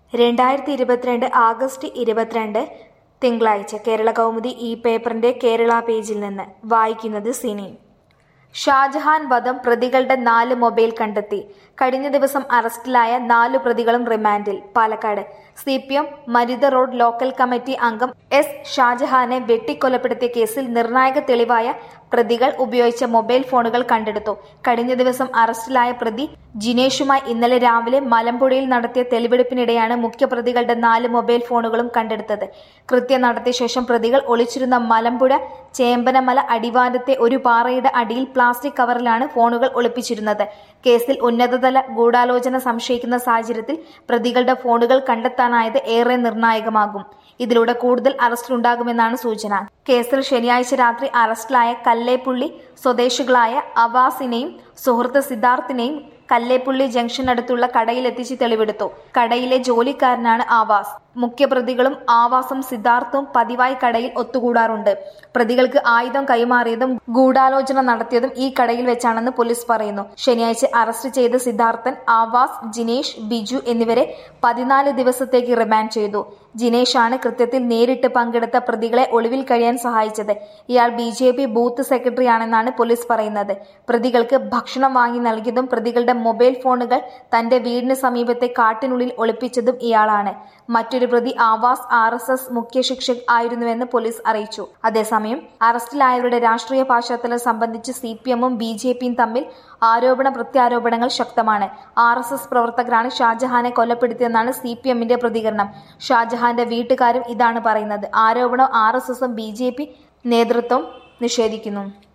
രണ്ടായിരത്തി ഇരുപത്തിരണ്ട് ആഗസ്റ്റ് ഇരുപത്തിരണ്ട് തിങ്കളാഴ്ച കേരള കൗമുദി ഈ പേപ്പറിന്റെ കേരള പേജിൽ നിന്ന് വായിക്കുന്നത് സിനി ഷാജഹാൻ വധം പ്രതികളുടെ നാല് മൊബൈൽ കണ്ടെത്തി കഴിഞ്ഞ ദിവസം അറസ്റ്റിലായ നാലു പ്രതികളും റിമാൻഡിൽ Palakkad C P M Marutha road local committee അംഗം എസ് ഷാജഹാനെ വെട്ടിക്കൊലപ്പെടുത്തിയ കേസിൽ നിർണായക തെളിവായ പ്രതികൾ ഉപയോഗിച്ച മൊബൈൽ ഫോണുകൾ കണ്ടെടുത്തു കഴിഞ്ഞ ദിവസം അറസ്റ്റിലായ പ്രതി ജിനേഷുമായി ഇന്നലെ രാവിലെ മലമ്പുഴയിൽ നടത്തിയ തെളിവെടുപ്പിനിടെയാണ് മുഖ്യപ്രതികളുടെ നാല് മൊബൈൽ ഫോണുകളും കണ്ടെടുത്തത് കൃത്യം നടത്തിയ ശേഷം പ്രതികൾ ഒളിച്ചിരുന്ന മലമ്പുഴ ചേമ്പനമല അടിവാരത്തെ ഒരു പാറയുടെ അടിയിൽ പ്ലാസ്റ്റിക് കവറിലാണ് ഫോണുകൾ ഒളിപ്പിച്ചിരുന്നത് കേസിൽ ഉന്നതതല ഗൂഢാലോചന സംശയിക്കുന്ന സാഹചര്യത്തിൽ പ്രതികളുടെ ഫോണുകൾ കണ്ടെത്താനായത് ഏറെ നിർണായകമാകും ഇതിലൂടെ കൂടുതൽ അറസ്റ്റിലുണ്ടാകുമെന്നാണ് സൂചന കേസിൽ ശനിയാഴ്ച രാത്രി അറസ്റ്റിലായ കല്ലേപ്പുള്ളി സ്വദേശികളായ അവാസിനെയും സുഹൃത്ത് സിദ്ധാർത്ഥിനെയും കല്ലേപ്പുള്ളി ജംഗ്ഷനടുത്തുള്ള കടയിൽ എത്തിച്ച് തെളിവെടുത്തു കടയിലെ ജോലിക്കാരനാണ് ആവാസ് മുഖ്യപ്രതികളും ആവാസും സിദ്ധാർത്ഥും പതിവായി കടയിൽ ഒത്തുകൂടാറുണ്ട് പ്രതികൾക്ക് ആയുധം കൈമാറിയതും ഗൂഢാലോചന നടത്തിയതും ഈ കടയിൽ വെച്ചാണെന്ന് പോലീസ് പറയുന്നു ശനിയാഴ്ച അറസ്റ്റ് ചെയ്ത സിദ്ധാർത്ഥൻ ആവാസ് ജിനേഷ് ബിജു എന്നിവരെ പതിനാല് ദിവസത്തേക്ക് റിമാൻഡ് ചെയ്തു ജിനേഷാണ് കൃത്യത്തിൽ നേരിട്ട് പങ്കെടുത്ത പ്രതികളെ ഒളിവിൽ കഴിയാൻ സഹായിച്ചത് ഇയാൾ ബി ജെ പി ബൂത്ത് സെക്രട്ടറിയാണെന്നാണ് പോലീസ് പറയുന്നത് പ്രതികൾക്ക് ഭക്ഷണം വാങ്ങി നൽകിയതും പ്രതികളുടെ മൊബൈൽ ഫോണുകൾ തന്റെ വീടിന് സമീപത്തെ കാട്ടിനുള്ളിൽ ഒളിപ്പിച്ചതും ഇയാളാണ് മറ്റൊരു പ്രതി ആവാസ് ആർ എസ് എസ് മുഖ്യ ശിക്ഷക് ആയിരുന്നുവെന്ന് പോലീസ് അറിയിച്ചു അതേസമയം അറസ്റ്റിലായവരുടെ രാഷ്ട്രീയ പശ്ചാത്തലം സംബന്ധിച്ച് സി പി എമ്മും ബി ജെ പിയും തമ്മിൽ ആരോപണ പ്രത്യാരോപണങ്ങൾ ശക്തമാണ് ആർ എസ് എസ് പ്രവർത്തകരാണ് ഷാജഹാനെ കൊലപ്പെടുത്തിയെന്നാണ് സി പി എമ്മിന്റെ പ്രതികരണം ഷാജഹാന്റെ വീട്ടുകാരും ഇതാണ് പറയുന്നത് ആരോപണം ആർ എസ് എസും ബി ജെ പി നേതൃത്വം നിഷേധിക്കുന്നു